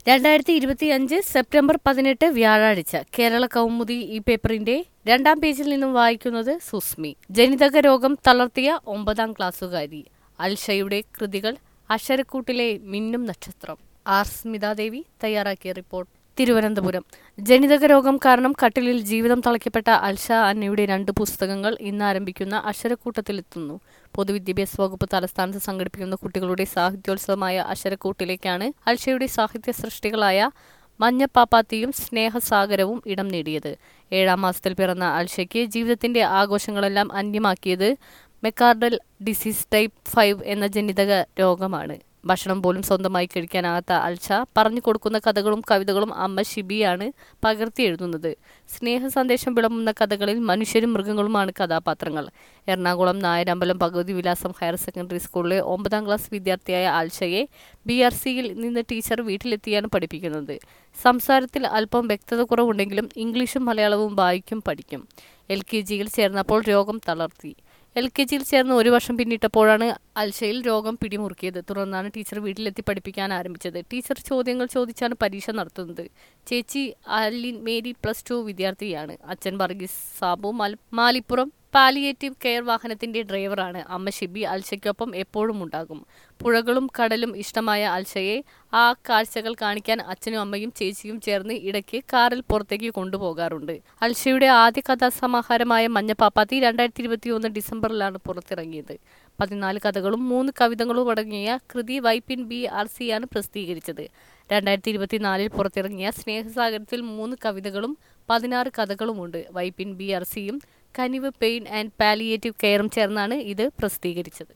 രണ്ടായിരത്തി ഇരുപത്തി അഞ്ച് സെപ്റ്റംബർ പതിനെട്ട് വ്യാഴാഴ്ച കേരള കൗമുദി ഈ പേപ്പറിന്റെ രണ്ടാം പേജിൽ നിന്നും വായിക്കുന്നത് സുസ്മി ജനിതക രോഗം തളർത്തിയ ഒമ്പതാം ക്ലാസ്സുകാരി അൽഷയുടെ കൃതികൾ അക്ഷരക്കൂട്ടിലെ മിന്നും നക്ഷത്രം ആർ സ്മിതാദേവി തയ്യാറാക്കിയ റിപ്പോർട്ട് തിരുവനന്തപുരം ജനിതക രോഗം കാരണം കട്ടിലിൽ ജീവിതം തളയ്ക്കപ്പെട്ട അൽഷ അന്നയുടെ രണ്ട് പുസ്തകങ്ങൾ ഇന്ന് ആരംഭിക്കുന്ന അക്ഷരക്കൂട്ടത്തിലെത്തുന്നു പൊതുവിദ്യാഭ്യാസ വകുപ്പ് തലസ്ഥാനത്ത് സംഘടിപ്പിക്കുന്ന കുട്ടികളുടെ സാഹിത്യോത്സവമായ അക്ഷരക്കൂട്ടിലേക്കാണ് അൽഷയുടെ സാഹിത്യ സൃഷ്ടികളായ മഞ്ഞപ്പാപ്പാത്തിയും സ്നേഹസാഗരവും ഇടം നേടിയത് ഏഴാം മാസത്തിൽ പിറന്ന അൽഷയ്ക്ക് ജീവിതത്തിന്റെ ആഘോഷങ്ങളെല്ലാം അന്യമാക്കിയത് മെക്കാർഡൽ ഡിസീസ് ടൈപ്പ് ഫൈവ് എന്ന ജനിതക രോഗമാണ് ഭക്ഷണം പോലും സ്വന്തമായി കഴിക്കാനാകാത്ത അൽഷ പറഞ്ഞു കൊടുക്കുന്ന കഥകളും കവിതകളും അമ്മ ഷിബിയാണ് പകർത്തി എഴുതുന്നത് സ്നേഹ സന്ദേശം വിളമ്പുന്ന കഥകളിൽ മനുഷ്യരും മൃഗങ്ങളുമാണ് കഥാപാത്രങ്ങൾ എറണാകുളം നായരമ്പലം ഭഗവതി വിലാസം ഹയർ സെക്കൻഡറി സ്കൂളിലെ ഒമ്പതാം ക്ലാസ് വിദ്യാർത്ഥിയായ ആൽഷയെ ബി ആർ സിയിൽ നിന്ന് ടീച്ചർ വീട്ടിലെത്തിയാണ് പഠിപ്പിക്കുന്നത് സംസാരത്തിൽ അല്പം വ്യക്തത കുറവുണ്ടെങ്കിലും ഇംഗ്ലീഷും മലയാളവും വായിക്കും പഠിക്കും എൽ കെ ജിയിൽ ചേർന്നപ്പോൾ രോഗം തളർത്തി എൽ കെ ജിയിൽ ചേർന്ന് ഒരു വർഷം പിന്നിട്ടപ്പോഴാണ് അൽഷയിൽ രോഗം പിടിമുറുക്കിയത് തുടർന്നാണ് ടീച്ചർ വീട്ടിലെത്തി പഠിപ്പിക്കാൻ ആരംഭിച്ചത് ടീച്ചർ ചോദ്യങ്ങൾ ചോദിച്ചാണ് പരീക്ഷ നടത്തുന്നത് ചേച്ചി അലിൻ മേരി പ്ലസ് ടു വിദ്യാർത്ഥിയാണ് അച്ഛൻ വർഗീസ് സാബു മല മാലിപ്പുറം പാലിയേറ്റീവ് കെയർ വാഹനത്തിന്റെ ഡ്രൈവറാണ് അമ്മ ഷിബി അൽഷയ്ക്കൊപ്പം എപ്പോഴും ഉണ്ടാകും പുഴകളും കടലും ഇഷ്ടമായ അൽഷയെ ആ കാഴ്ചകൾ കാണിക്കാൻ അച്ഛനും അമ്മയും ചേച്ചിയും ചേർന്ന് ഇടയ്ക്ക് കാറിൽ പുറത്തേക്ക് കൊണ്ടുപോകാറുണ്ട് അൽഷയുടെ ആദ്യ കഥാസമാഹാരമായ മഞ്ഞപ്പാപ്പാത്തി രണ്ടായിരത്തി ഇരുപത്തി ഒന്ന് ഡിസംബറിലാണ് പുറത്തിറങ്ങിയത് പതിനാല് കഥകളും മൂന്ന് കവിതകളും അടങ്ങിയ കൃതി വൈപ്പിൻ ബി ആർ സിയാണ് പ്രസിദ്ധീകരിച്ചത് രണ്ടായിരത്തി ഇരുപത്തിനാലിൽ പുറത്തിറങ്ങിയ സ്നേഹസാഗരത്തിൽ മൂന്ന് കവിതകളും പതിനാറ് കഥകളുമുണ്ട് വൈപ്പിൻ ബി ആർ സിയും കനിവ് പെയിൻ ആൻഡ് പാലിയേറ്റീവ് കെയറും ചേർന്നാണ് ഇത് പ്രസിദ്ധീകരിച്ചത്